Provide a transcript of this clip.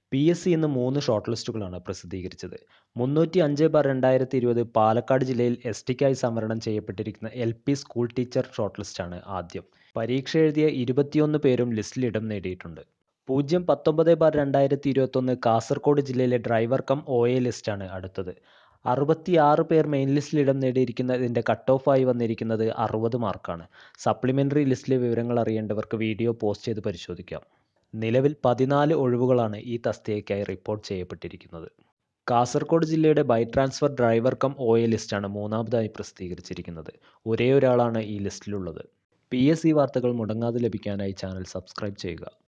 P S C ഇന്ന് മൂന്ന് short ലിസ്റ്റുകളാണ് പ്രസിദ്ധീകരിച്ചത് മുന്നൂറ്റി അഞ്ച് ബാർ രണ്ടായിരത്തി ഇരുപത് പാലക്കാട് ജില്ലയിൽ എസ് ടിക്കായി സംവരണം ചെയ്യപ്പെട്ടിരിക്കുന്ന L P school teacher short ലിസ്റ്റാണ് ആദ്യം പരീക്ഷ എഴുതിയ ഇരുപത്തിയൊന്ന് പേരും ലിസ്റ്റിൽ ഇടം നേടിയിട്ടുണ്ട് പൂജ്യം പത്തൊമ്പത് ബാർ രണ്ടായിരത്തി ഇരുപത്തൊന്ന് കാസർഗോഡ് ജില്ലയിലെ ഡ്രൈവർ കം ഒ എ ലിസ്റ്റാണ് അടുത്തത് അറുപത്തിയാറ് പേർ മെയിൻ ലിസ്റ്റിൽ ഇടം നേടിയിരിക്കുന്നതിൻ്റെ കട്ട് ഓഫായി വന്നിരിക്കുന്നത് അറുപത് മാർക്കാണ് സപ്ലിമെൻ്ററി ലിസ്റ്റിലെ വിവരങ്ങൾ അറിയേണ്ടവർക്ക് വീഡിയോ പോസ്റ്റ് ചെയ്ത് പരിശോധിക്കാം നിലവിൽ പതിനാല് ഒഴിവുകളാണ് ഈ തസ്തികയ്ക്കായി റിപ്പോർട്ട് ചെയ്യപ്പെട്ടിരിക്കുന്നത് കാസർഗോഡ് ജില്ലയുടെ by transfer driver cum O A ലിസ്റ്റാണ് മൂന്നാമതായി പ്രസിദ്ധീകരിച്ചിരിക്കുന്നത് ഒരേ ഒരാളാണ് ഈ ലിസ്റ്റിലുള്ളത് പി എസ് സി വാർത്തകൾ മുടങ്ങാതെ ലഭിക്കാനായി ചാനൽ സബ്സ്ക്രൈബ് ചെയ്യുക